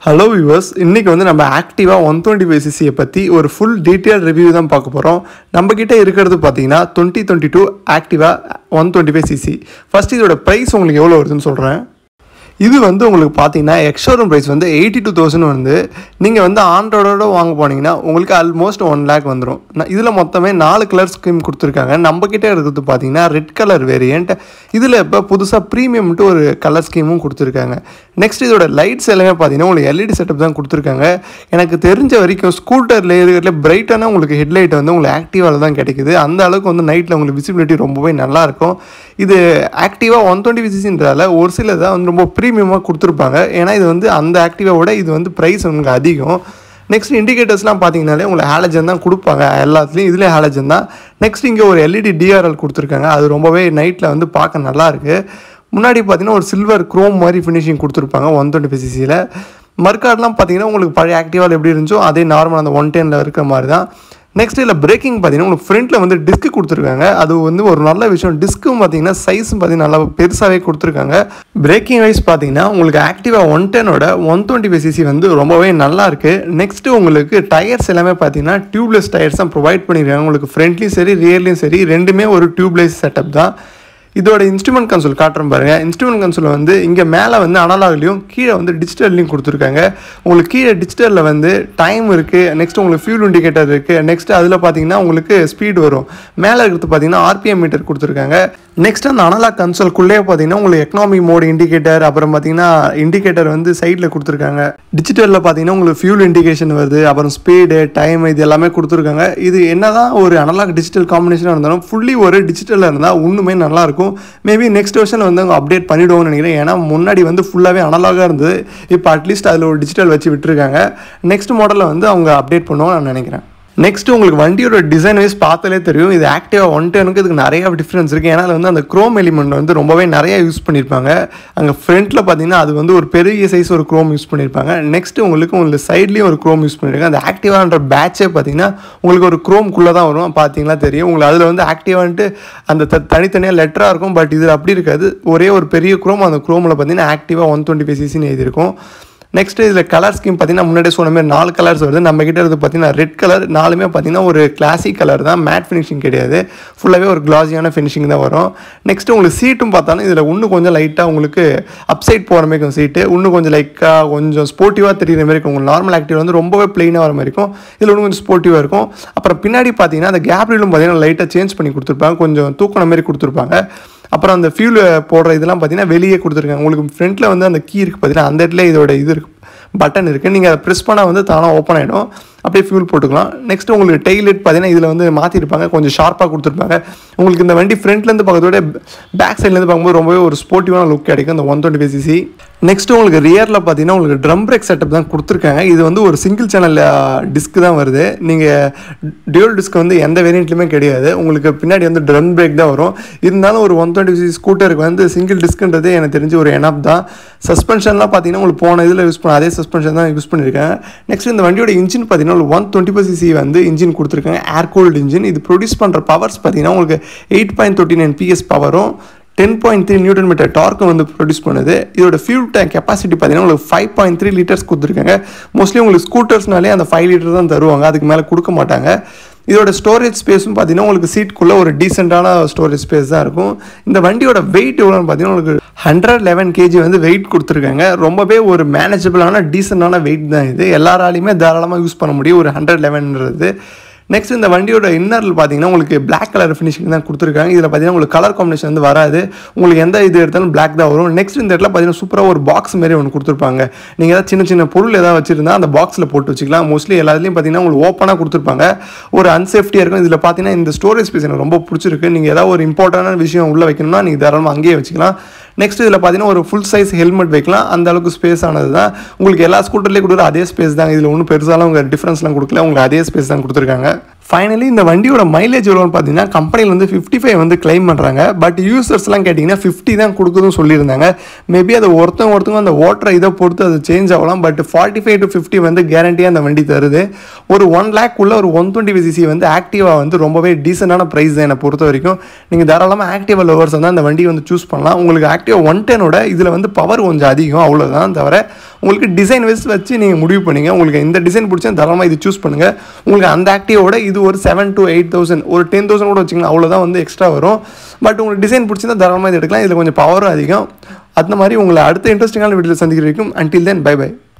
hello viewers இன்றைக்கி வந்து நம்ம ஆக்டிவாக ஒன் டுவெண்ட்டி ஃபைவ் சிசியை பற்றி ஒரு ஃபுல் டீட்டெயில் ரிவ்யூ தான் பார்க்க போகிறோம் நம்மக்கிட்ட இருக்கிறது பார்த்தீங்கன்னா டுவெண்ட்டி டுவெண்ட்டி டூ ஆக்டிவாக one twenty five cc first இதோட ப்ரைஸ் உங்களுக்கு எவ்வளோ வருதுன்னு சொல்கிறேன் இது வந்து உங்களுக்கு பார்த்தீங்கன்னா எக்ஷோரூம் ப்ரைஸ் வந்து எயிட்டி டூ தௌசண்ட் வந்து நீங்கள் வந்து ஆண்ட்ராய்டோட வாங்க போனீங்கன்னா உங்களுக்கு ஆல்மோஸ்ட் ஒன் லேக் வந்துடும் இதில் மொத்தமே நாலு கலர் ஸ்கீம் கொடுத்துருக்காங்க நம்மக்கிட்ட இருக்கிறது பார்த்தீங்கன்னா ரெட் கலர் வேரியண்ட் இதில் இப்போ புதுசாக ப்ரீமியம்ட்டு ஒரு கலர் ஸ்கீமும் கொடுத்துருக்காங்க நெக்ஸ்ட் இதோட லைட்ஸ் எல்லாமே பார்த்தீங்கன்னா உங்களுக்கு எல்இடி செட்டப் தான் கொடுத்துருக்காங்க எனக்கு தெரிஞ்ச வரைக்கும் ஸ்கூட்டரில் இருக்கிற பிரைட்டான உங்களுக்கு ஹெட்லைட் வந்து உங்களுக்கு ஆக்டிவாவில் தான் கிடைக்குது அந்த அளவுக்கு வந்து நைட்டில் உங்களுக்கு விசிபிலிட்டி ரொம்பவே நல்லாயிருக்கும் இது ஆக்டிவாக ஒன் டுவெண்ட்டி விசிசின்றால ஒரு சில தான் வந்து ரொம்ப ப்ரீமியமாக கொடுத்துருப்பாங்க ஏன்னா இது வந்து அந்த ஆக்டிவாவோட இது வந்து ப்ரைஸ் உங்களுக்கு அதிகம் நெக்ஸ்ட் இண்டிகேட்டர்ஸ்லாம் பார்த்தீங்கனாலே உங்களுக்கு ஹாலஜன் தான் கொடுப்பாங்க எல்லாத்துலேயும் இதுலேயே ஹாலஜன் தான் நெக்ஸ்ட் இங்கே ஒரு எல்இடி டிஆர்எல் கொடுத்துருக்காங்க அது ரொம்பவே நைட்டில் வந்து பார்க்க நல்லா இருக்கு முன்னாடி பார்த்தீங்கன்னா ஒரு சில்வர் குரோம் மாதிரி ஃபினிஷிங் கொடுத்துருப்பாங்க ஒன் டுவெண்ட்டி ஃபைவ் சிசியில் மர்க்கார்ட்லாம் பார்த்தீங்கன்னா உங்களுக்கு பழைய ஆக்டிவால் எப்படி இருந்துச்சோ அதே நார்மல் அந்த ஒன் டெனில் இருக்கிற மாதிரி தான் நெக்ஸ்ட் இதில் பிரேக்கிங் பார்த்தீங்கன்னா உங்களுக்கு ஃப்ரண்ட்டில் வந்து டிஸ்க் கொடுத்துருக்காங்க அது வந்து ஒரு நல்ல விஷயம் டிஸ்க்கும் பார்த்தீங்கன்னா சைஸும் பார்த்தீங்கன்னா நல்லா பெருசாகவே கொடுத்துருக்காங்க பிரேக்கிங் வைஸ் பார்த்தீங்கன்னா உங்களுக்கு ஆக்டிவாக ஒன் டெனோட ஒன் டுவெண்ட்டி ஃபைவ் சிசி வந்து ரொம்பவே நல்லா இருக்குது நெக்ஸ்ட்டு உங்களுக்கு டயர்ஸ் எல்லாமே பார்த்தீங்கன்னா டியூப்லெஸ் டயர்ஸ் தான் ப்ரொவைட் பண்ணியிருக்காங்க உங்களுக்கு ஃப்ரண்ட்லேயும் சரி ரியர்லேயும் சரி ரெண்டுமே ஒரு டியூப்லெஸ் செட்டப் தான் இதோட இன்ஸ்ட்ருமெண்ட் கன்சோல் காட்டுறேன் பாருங்க இன்ஸ்ட்ருமெண்ட் கன்சோல் வந்து இங்கே மேலே வந்து அனலாக்லையும் கீழே வந்து டிஜிட்டல்லையும் கொடுத்துருக்காங்க உங்களுக்கு கீழே டிஜிட்டலில் வந்து டைம் இருக்குது நெக்ஸ்ட் உங்களுக்கு ஃபியூல் இண்டிகேட்டர் இருக்குது நெக்ஸ்ட் அதில் பார்த்தீங்கன்னா உங்களுக்கு ஸ்பீட் வரும் மேலே இருக்கிறது பார்த்தீங்கன்னா ஆர்பிஎம் மீட்டர் கொடுத்துருக்காங்க நெக்ஸ்ட் அந்த அனலாக் கன்சோல்குள்ளேயே பார்த்தீங்கன்னா உங்களுக்கு எக்கனாமி மோட் இண்டிகேட்டர் அப்புறம் பார்த்தீங்கன்னா இண்டிகேட்டர் வந்து சைடில் கொடுத்துருக்காங்க டிஜிட்டலில் பார்த்தீங்கன்னா உங்களுக்கு ஃபியூல் இண்டிகேஷன் வருது அப்புறம் ஸ்பீடு டைம் இது எல்லாமே கொடுத்துருக்காங்க இது என்னதான் ஒரு அனலாக் டிஜிட்டல் காம்பினேஷனாக இருந்தாலும் ஃபுல்லி ஒரு டிஜிட்டலில் இருந்தால் இன்னுமே நல்லாயிருக்கும் மேபி நெக்ஸ்ட் வருஷன் வந்து அவங்க அப்டேட் பண்ணிவிடுவோம்னு நினைக்கிறேன் ஏன்னா முன்னாடி வந்து ஃபுல்லாகவே அனலாகாக இருந்தது இப்போ அட்லீஸ்ட் அதில் ஒரு டிஜிட்டல் வச்சு விட்டுருக்காங்க நெக்ஸ்ட் மாடலில் வந்து அவங்க அப்டேட் பண்ணுவோம் நான் நினைக்கிறேன் நெக்ஸ்ட் உங்களுக்கு வண்டியோட டிசைன் வைஸ் பார்த்தாலே தெரியும் இது ஆக்டிவாக ஒன் டெனுக்கு இதுக்கு நிறைய டிஃப்ரென்ஸ் இருக்குது ஏன்னா அதில் வந்து அந்த க்ரோம் எலிமெண்ட் வந்து ரொம்பவே நிறைய யூஸ் பண்ணியிருப்பாங்க அங்கே ஃப்ரண்ட்டில் பார்த்தீங்கன்னா அது வந்து ஒரு பெரிய சைஸ் ஒரு க்ரோம் யூஸ் பண்ணியிருப்பாங்க நெக்ஸ்ட் உங்களுக்கு உங்களுக்கு சைட்லேயும் ஒரு க்ரோம் யூஸ் பண்ணியிருக்காங்க அந்த ஆக்டிவான்ற பேட்சே பார்த்தீங்கன்னா உங்களுக்கு ஒரு க்ரோம்குள்ளே தான் வரும் பார்த்தீங்களா தெரியும் உங்களுக்கு அதில் வந்து ஆக்டிவான்ட்டு அந்த த தனித்தனியாக லெட்டராக இருக்கும் பட் இதில் அப்படி இருக்காது ஒரே ஒரு பெரிய க்ரோம் அந்த க்ரோமில் பார்த்தீங்கன்னா ஆக்டிவாக ஒன் டுவெண்ட்டி ஃபைவ் சிசின்னு எழுதியிருக்கும் நெக்ஸ்ட் இதில் கலர் ஸ்கீம் பார்த்தீங்கன்னா முன்னாடியே சொன்ன மாதிரி நாலு கலர்ஸ் வருது நம்ம கிட்ட இருந்து பார்த்தீங்கன்னா ரெட் கலர் நாலுமே பார்த்தீங்கன்னா ஒரு கிளாசிக் கலர் தான் மேட் ஃபினிஷிங் கிடையாது ஃபுல்லாகவே ஒரு கிளாஸியான ஃபினிஷிங் தான் வரும் நெக்ஸ்ட் உங்களுக்கு சீட்டும் பார்த்தாலும் இதில் இன்னும் கொஞ்சம் லைட்டாக உங்களுக்கு அப்சைட் போகிற மாதிரி இருக்கும் சீட்டு இன்னும் கொஞ்சம் லைக்காக கொஞ்சம் ஸ்போர்ட்டிவாக தெரியுற மாதிரி இருக்கும் உங்களுக்கு நார்மல் ஆக்டிவ் வந்து ரொம்பவே ப்ளைனாக வர மாதிரி இருக்கும் இதில் இன்னும் கொஞ்சம் ஸ்போர்ட்டிவாக இருக்கும் அப்புறம் பின்னாடி பார்த்தீங்கன்னா அந்த கேப்ரிலும் பார்த்தீங்கன்னா லைட்டாக சேஞ்ச் பண்ணி கொடுத்துருப்பாங்க கொஞ்சம் தூக்கின மாதிரி கொடுத்துருப்பாங்க அப்புறம் அந்த ஃபியூல் போடுற இதெல்லாம் பார்த்தீங்கன்னா வெளியே கொடுத்துருக்காங்க உங்களுக்கு ஃப்ரண்ட்டில் வந்து அந்த கீ இருக்குது பார்த்தீங்கன்னா அந்த இடத்துல இதோட இது இருக்குது பட்டன் இருக்குது நீங்கள் அதை ப்ரெஸ் பண்ணால் வந்து தானாக ஓப்பன் ஆகிடும் அப்படியே ஃபியூல் போட்டுக்கலாம் நெக்ஸ்ட் உங்களுக்கு டெய்லெட் பார்த்தீங்கன்னா இதில் வந்து மாற்றிருப்பாங்க கொஞ்சம் ஷார்ப்பாக கொடுத்துருப்பாங்க உங்களுக்கு இந்த வண்டி ஃப்ரண்ட்லேருந்து பார்க்கறதோட பேக் சைட்லேருந்து பார்க்கும்போது ரொம்பவே ஒரு ஸ்போர்ட்டிவான லுக் கிடைக்கும் இந்த ஒன் டுவெண்ட்டி சிசி நெக்ஸ்ட் உங்களுக்கு ரியரில் பார்த்தீங்கன்னா உங்களுக்கு ட்ரம் பிரேக் செட்டப் தான் கொடுத்துருக்காங்க இது வந்து ஒரு சிங்கிள் சேனல் டிஸ்க் தான் வருது நீங்கள் டியூல் டிஸ்க் வந்து எந்த வேரியண்ட்லையுமே கிடையாது உங்களுக்கு பின்னாடி வந்து ட்ரம் பிரேக் தான் வரும் இருந்தாலும் ஒரு ஒன் டுவெண்ட்டி சிசி ஸ்கூட்டருக்கு வந்து சிங்கிள் டிஸ்க்ன்றது எனக்கு தெரிஞ்சு ஒரு எனப் தான் சஸ்பென்ஷன்லாம் பார்த்தீங்கன்னா உங்களுக்கு போன இதில் யூஸ் பண்ண அதே சஸ்பென்ஷன் தான் யூஸ் பண்ணியிருக்காங்க நெக்ஸ்ட் இந்த வண்டியோட இன்ஜின் பார்த்தீங்கன்னா ஒரு ஒன் டுவெண்ட்டி ஃபைவ் சிசி வந்து இன்ஜின் கொடுத்துருக்காங்க ஏர் கூல்டு இன்ஜின் இது ப்ரொடியூஸ் பண்ணுற பவர்ஸ் பார்த்தீங்கன்னா உங்களுக்கு eight point thirty nine PS பவரும் ten point three newton meter டார்க்கும் வந்து ப்ரொடியூஸ் பண்ணுது இதோட ஃபியூல் டேங்க் கெப்பாசிட்டி பார்த்தீங்கன்னா உங்களுக்கு ஃபைவ் பாயிண்ட் த்ரீ லிட்டர்ஸ் கொடுத்துருக்காங்க மோஸ்ட்லி உங்களுக்கு ஸ்கூட்டர்ஸ்னாலே அந்த ஃபைவ் லிட்டர் தான் தருவாங்க அதுக்கு மேலே கொடுக்க மாட்டாங்க இதோட ஸ்டோரேஜ் ஸ்பேஸும் பார்த்தீங்கன்னா உங்களுக்கு சீட்குள்ளே ஒரு டீசெண்டான ஸ்டோரேஜ் ஸ்பேஸ் தான் இருக்கும் இந்த வண்டியோட வெயிட் எவ்வளோன்னு பார்த்தீங்கன்னா உங்களுக்கு ஹண்ட்ரட் லெவன் கேஜி வந்து வெயிட் கொடுத்துருக்காங்க ரொம்பவே ஒரு மேனேஜபிளான டீசெண்டான வெயிட் தான் இது எல்லாராலையுமே தாராளமாக யூஸ் பண்ண முடியும் ஒரு ஹண்ட்ரட் லெவன்ன்றது நெக்ஸ்ட் இந்த வண்டியோட இன்னரில் பார்த்தீங்கன்னா உங்களுக்கு பிளாக் கலர் ஃபினிஷிங் தான் கொடுத்துருக்காங்க இதில் பார்த்தீங்கன்னா உங்களுக்கு கலர் காம்பினேஷன் வந்து வராது உங்களுக்கு எந்த இது எடுத்தாலும் பிளாக் தான் வரும் நெக்ஸ்ட் இந்த இடத்துல பார்த்தீங்கன்னா சூப்பராக ஒரு பாக்ஸ் மாரி ஒன்று கொடுத்துருப்பாங்க நீங்கள் ஏதாவது சின்ன சின்ன பொருள் ஏதாவது வச்சிருந்தா அந்த பாக்ஸில் போட்டு வச்சுக்கலாம் மோஸ்ட்லி எல்லாத்துலேயும் பார்த்தீங்கன்னா உங்களுக்கு ஓப்பனாக கொடுத்துருப்பாங்க ஒரு அன்சேஃப்டியாக இருக்கும் இதில் பார்த்தீங்கன்னா இந்த ஸ்டோரேஜ் ஸ்பேஸ் எனக்கு ரொம்ப பிடிச்சிருக்கு நீங்கள் ஏதாவது ஒரு இம்பார்ட்டண்டான விஷயம் உள்ளே வைக்கணும்னா நீங்கள் தாராளமாக அங்கேயே வச்சுக்கலாம் நெக்ஸ்ட் இதில் பார்த்தீங்கன்னா ஒரு ஃபுல் சைஸ் ஹெல்மெட் வைக்கலாம் அந்த அளவுக்கு ஸ்பேஸ் ஆனது தான் உங்களுக்கு எல்லா ஸ்கூட்டர்லேயே கொடுக்குற அதே ஸ்பேஸ் தான் இதில் ஒன்றும் பெருசாலாம் உங்கள் டிஃப்ரென்ஸ்லாம் கொடுக்கல உங்களுக்கு அதே ஸ்பேஸ் தான் கொடுத்துருக்காங்க ஃபைனலி இந்த வண்டியோட மைலேஜ் எவ்வளோன்னு பார்த்தீங்கன்னா கம்பெனியில் வந்து ஃபிஃப்டி ஃபைவ் வந்து கிளைம் பண்ணுறாங்க பட் யூசர்ஸ்லாம் கேட்டிங்கன்னா ஃபிஃப்டி தான் கொடுக்குதுன்னு சொல்லியிருந்தாங்க மேபி அது ஒருத்தவங்க ஒருத்தவங்க அந்த ஓட்டுற இதை பொறுத்து அது சேஞ்ச் ஆகலாம் but forty five to fifty வந்து கேரண்டியாக அந்த வண்டி தருது ஒரு ஒன் லேக் உள்ள ஒரு ஒன் டுவெண்ட்டி சிசி வந்து ஆக்டிவா வந்து ரொம்பவே டீசெண்டான ப்ரைஸ் தான் என்னை பொறுத்த வரைக்கும் நீங்கள் தாராளமாக ஆக்டிவா லவர்ஸ் வந்து அந்த வண்டியை வந்து சூஸ் பண்ணலாம் உங்களுக்கு ஆக்டிவா ஒன் டெனோட இதில் வந்து பவர் கொஞ்சம் அதிகம் அவ்வளோதான் தவிர உங்களுக்கு டிசைன் வைஸ் வச்சு நீங்கள் முடிவு பண்ணீங்க உங்களுக்கு இந்த டிசைன் பிடிச்சா தாராளமாக இது சூஸ் பண்ணுங்கள் உங்களுக்கு அந்த ஆக்டிவோட இது ஒரு செவன் to எயிட் தௌசண்ட் ஒரு டென் தௌசண்ட் கூட வச்சுக்கலாம் அவ்வளோதான் வந்து எக்ஸ்ட்ரா வரும் பட் உங்களுக்கு டிசைன் பிடிச்சிருந்தா தாராளமாக இது எடுக்கலாம் இதில் கொஞ்சம் பவரும் அதிகம் அந்த மாதிரி உங்களை அடுத்த இன்ட்ரெஸ்டிங்கான வீடியோவில் சந்திக்கிற வரைக்கும் அன்டில் தென் பை பை